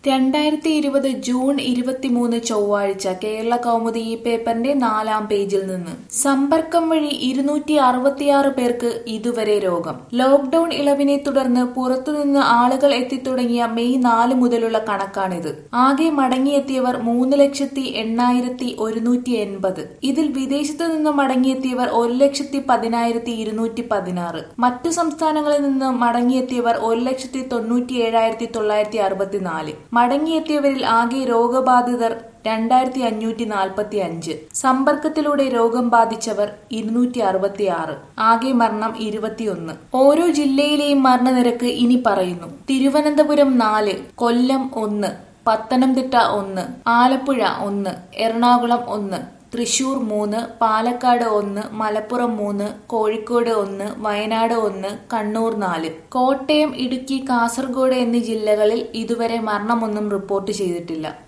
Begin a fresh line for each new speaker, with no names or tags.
രണ്ടായിരത്തി ഇരുപത് ജൂൺ ഇരുപത്തിമൂന്ന് ചൊവ്വാഴ്ച കേരള കൗമുദി ഈ പേപ്പറിന്റെ നാലാം പേജിൽ നിന്ന് സമ്പർക്കം വഴി ഇരുന്നൂറ്റി അറുപത്തിയാറ് പേർക്ക് ഇതുവരെ രോഗം ലോക്ഡൌൺ ഇളവിനെ തുടർന്ന് പുറത്തുനിന്ന് ആളുകൾ എത്തിത്തുടങ്ങിയ മെയ് നാല് മുതലുള്ള കണക്കാണിത് ആകെ മടങ്ങിയെത്തിയവർ മൂന്ന് ലക്ഷത്തി എണ്ണായിരത്തി ഒരുന്നൂറ്റി എൺപത് ഇതിൽ വിദേശത്തു നിന്ന് മടങ്ങിയെത്തിയവർ ഒരു ലക്ഷത്തി പതിനായിരത്തി ഇരുന്നൂറ്റി പതിനാറ് മറ്റു സംസ്ഥാനങ്ങളിൽ നിന്ന് മടങ്ങിയെത്തിയവർ ഒരു ലക്ഷത്തി തൊണ്ണൂറ്റി ഏഴായിരത്തി തൊള്ളായിരത്തി അറുപത്തിനാല് മടങ്ങിയെത്തിയവരിൽ ആകെ രോഗബാധിതർ രണ്ടായിരത്തി അഞ്ഞൂറ്റി നാൽപ്പത്തി അഞ്ച് സമ്പർക്കത്തിലൂടെ രോഗം ബാധിച്ചവർ ഇരുന്നൂറ്റി അറുപത്തി ആറ് ആകെ മരണം ഇരുപത്തിയൊന്ന് ഓരോ ജില്ലയിലെയും മരണനിരക്ക് ഇനി പറയുന്നു തിരുവനന്തപുരം നാല് കൊല്ലം ഒന്ന് പത്തനംതിട്ട ഒന്ന് ആലപ്പുഴ ഒന്ന് എറണാകുളം ഒന്ന് തൃശൂർ മൂന്ന് പാലക്കാട് ഒന്ന് മലപ്പുറം മൂന്ന് കോഴിക്കോട് ഒന്ന് വയനാട് ഒന്ന് കണ്ണൂർ നാല് കോട്ടയം ഇടുക്കി കാസർഗോഡ് എന്നീ ജില്ലകളിൽ ഇതുവരെ മരണമൊന്നും റിപ്പോർട്ട് ചെയ്തിട്ടില്ല